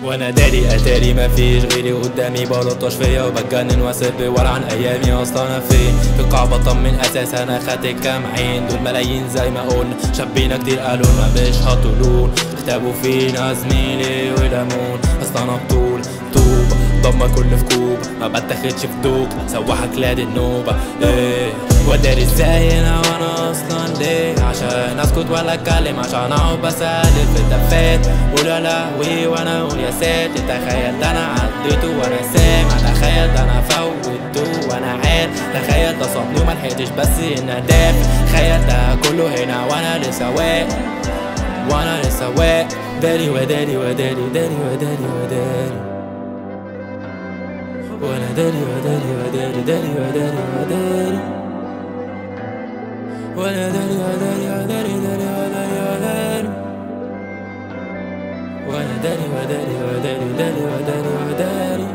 وانا داري اتاري مفيش غيري قدامي بلطش فيا وبتجنن واسب ورا عن ايامي اصلا انا فين في القاع بطمن اساس انا خدت كام عين دول ملايين زي ما قلنا شبينا كتير قالوا ما مش هطولون اختبوا فينا زميلي وليمون اصلا انا بطول طوبة ضمة كل في كوب ما بتاخدش في دوب سواحك لاد النوبة ايه وداري ازاي انا وانا اصلا ليه عشان اسكت ولا اتكلم عشان اقعد بسلم في الدفات ولا لهوي وانا اقول يا ساتر تخيل ده انا عديته وانا سامع تخيل ده انا فوتته وانا عارف تخيل ده صابني وملحقتش بس ان ادافع تخيل ده كله هنا وانا لسه واقف وانا لسه واقف داري وداري وداري داري وداري وداري وانا داري وداري وداري داري وداري وداري وانا داري وداري وداري داري وداري وداري وانا داري وداري وداري داري وداري وداري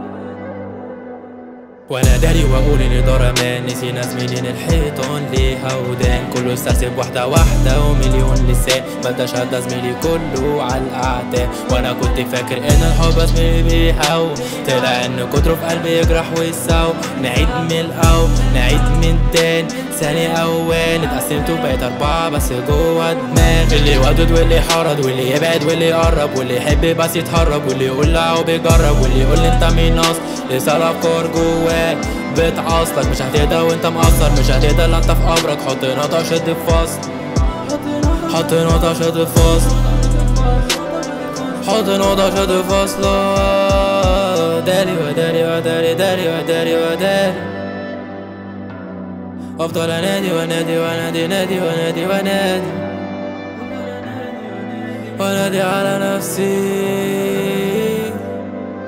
وانا داري واقول الاداره مان نسينا زميلين الحيطان ليها ودان كله استرسب واحده واحده ومليون لسان ما شد زميلي كله على الاعداء وانا كنت فاكر ان الحب زميلي بيهو طلع ان كتره في قلبي يجرح ويساو نعيد من الاول نعيد من تاني ثاني اول اتقسمت وبقيت اربعه بس جوه دماغي اللي ودود واللي حرض واللي يبعد واللي يقرب واللي يحب بس يتهرب واللي يقول لا وبيجرب واللي يقول لي انت مين ناقص لسه الافكار جواك بتعصلك مش هتقدر وانت مقصر مش هتقدر لا انت في قبرك حط نقطة شد في فصل حط نقطة شد في فصل حط نقطة شد في فصل داري وداري وداري داري وداري وداري افضل انادي وانادي وانادي نادي وانادي وانادي وانادي على نفسي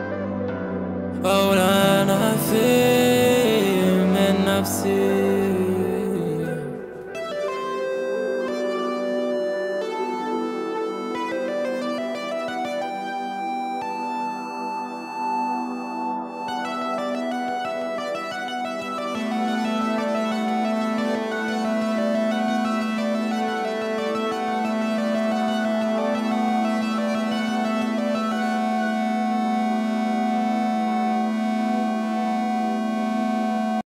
أقول أنا في من نفسي